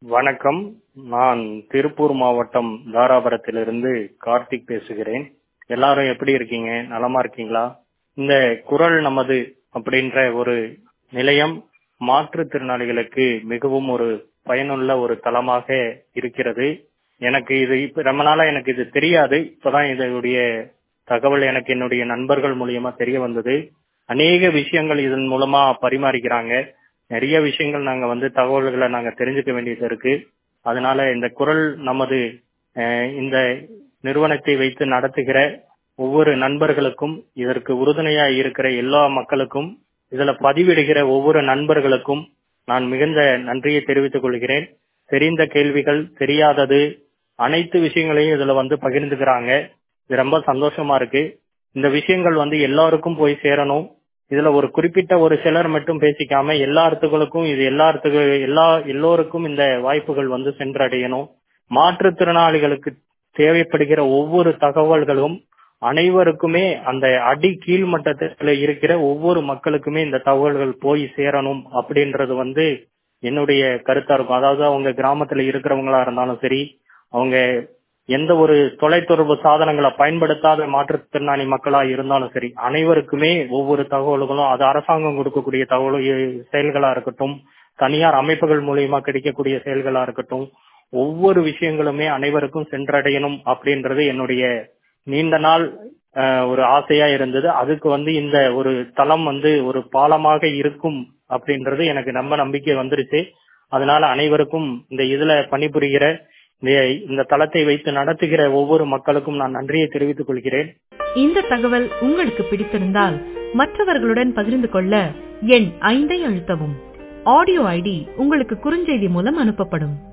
வணக்கம் நான் திருப்பூர் மாவட்டம் தாராபுரத்திலிருந்து கார்த்திக் பேசுகிறேன் எல்லாரும் எப்படி இருக்கீங்க நலமா இருக்கீங்களா இந்த குரல் நமது அப்படின்ற ஒரு நிலையம் மாற்றுத்திறனாளிகளுக்கு மிகவும் ஒரு பயனுள்ள ஒரு தளமாக இருக்கிறது எனக்கு இது இப்ப ரொம்ப நாளா எனக்கு இது தெரியாது இப்பதான் இதனுடைய தகவல் எனக்கு என்னுடைய நண்பர்கள் மூலியமா தெரிய வந்தது அநேக விஷயங்கள் இதன் மூலமா பரிமாறிக்கிறாங்க நிறைய விஷயங்கள் நாங்க வந்து தகவல்களை நாங்க தெரிஞ்சுக்க வேண்டியது இருக்கு அதனால இந்த குரல் நமது அஹ், இந்த நிறுவனத்தை வைத்து நடத்துகிற ஒவ்வொரு நண்பர்களுக்கும் இதற்கு உறுதுணையா இருக்கிற எல்லா மக்களுக்கும் இதுல பதிவிடுகிற ஒவ்வொரு நண்பர்களுக்கும் நான் மிகுந்த நன்றியை தெரிவித்துக் கொள்கிறேன் தெரிந்த கேள்விகள் தெரியாதது அனைத்து விஷயங்களையும் இதுல வந்து பகிர்ந்துக்கிறாங்க இது ரொம்ப சந்தோஷமா இருக்கு இந்த விஷயங்கள் வந்து எல்லாருக்கும் போய் சேரணும் இதுல ஒரு குறிப்பிட்ட ஒரு சிலர் மட்டும் பேசிக்காம எல்லா இடத்துகளுக்கும் இது எல்லா இடத்துக்கு எல்லா எல்லோருக்கும் இந்த வாய்ப்புகள் வந்து சென்றடையணும் மாற்றுத்திறனாளிகளுக்கு தேவைப்படுகிற ஒவ்வொரு தகவல்களும் அனைவருக்குமே அந்த அடி கீழ் மட்டத்தில் இருக்கிற ஒவ்வொரு மக்களுக்குமே இந்த தகவல்கள் போய் சேரணும் அப்படின்றது வந்து என்னுடைய கருத்தா இருக்கும் அதாவது அவங்க கிராமத்துல இருக்கிறவங்களா இருந்தாலும் சரி அவங்க எந்த ஒரு தொலைத்தொடர்பு சாதனங்களை பயன்படுத்தாத மாற்றுத்திறனாளி மக்களா இருந்தாலும் சரி அனைவருக்குமே ஒவ்வொரு தகவல்களும் அது அரசாங்கம் கொடுக்கக்கூடிய தகவல் செயல்களா இருக்கட்டும் தனியார் அமைப்புகள் மூலியமா கிடைக்கக்கூடிய செயல்களா இருக்கட்டும் ஒவ்வொரு விஷயங்களுமே அனைவருக்கும் சென்றடையணும் அப்படின்றது என்னுடைய நீண்ட நாள் அஹ், ஒரு ஆசையா இருந்தது அதுக்கு வந்து இந்த ஒரு தளம் வந்து ஒரு பாலமாக இருக்கும் அப்படின்றது எனக்கு ரொம்ப நம்பிக்கை வந்துருச்சு அதனால அனைவருக்கும் இந்த இதுல பணிபுரிகிற இந்த இந்த தளத்தை வைத்து நடத்துகிற ஒவ்வொரு மக்களுக்கும் நான் நன்றியை தெரிவித்துக் கொள்கிறேன் இந்த தகவல் உங்களுக்கு பிடித்திருந்தால் மற்றவர்களுடன் பகிர்ந்து கொள்ள எண் ஐந்தை அழுத்தவும் ஆடியோ ஐடி உங்களுக்கு குறுஞ்செய்தி மூலம் அனுப்பப்படும்